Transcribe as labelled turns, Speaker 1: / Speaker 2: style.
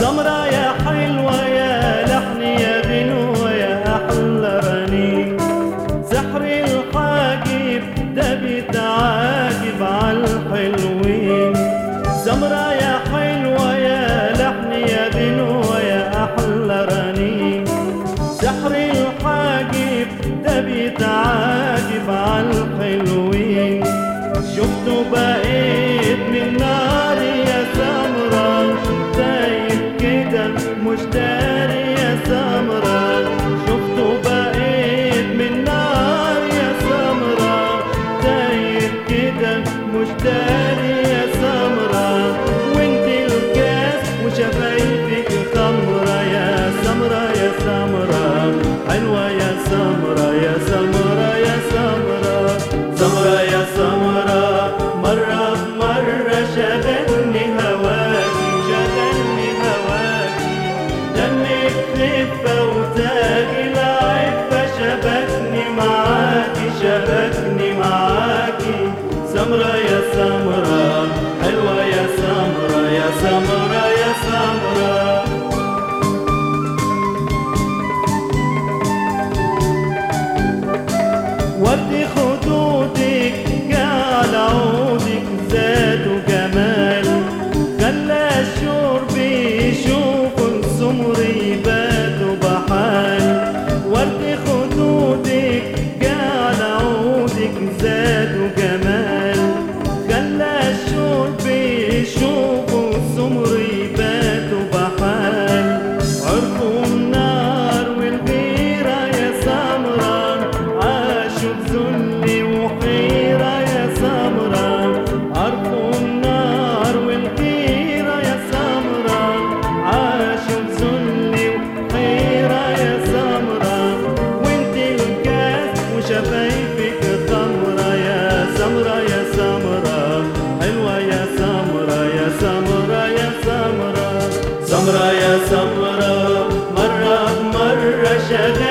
Speaker 1: سمرة يا حلوة يا لحن يا غنوة يا أحلى رنين سحر الحاجب ده بيتعاجب عالحلوين سمرة يا حلوة يا لحن يا غنوة يا أحلى رنين سحر الحاجب ده بيتعاجب عالحلوين شفته بقيت من نار يا سمرة دايب كده مش داري يا سمرة شفته بقيت من نار يا سمرة دايب كده مش داري يا سمرة وانت الكاس وشفايفك خمرة يا سمرة يا سمرة حلوة يا سمرة يا سمرة يا سمرة سمرة يا سمرة مرة بمرة شغلني هواكي شغلني هواكي دمك خفة وتاجي العفة شبكني معاكي شبكني معاكي سمرة يا سمرة حلوة يا سمرة يا سمرة يا سمرة ودي خدودك جعل عودك زاد وجمال خلى الشرب يشوف السمر يبات بحال ورد خدودك جعل عودك زاد وجمال خلى الشرب يشوف السمر يبات بحال عرفوا النار والغيرة يا سمرة عاشوا بذل وحيرة يا سمرة عرفوا النار والغيرة يا سمرة عاشوا بذل وحيرة يا سمرة وانت الكاس وشفايفك خمرة يا سمرة يا سمرة حلوة يا سمرة يا سمرة يا سمرة سمرة يا سمرة مرة بمرة شغال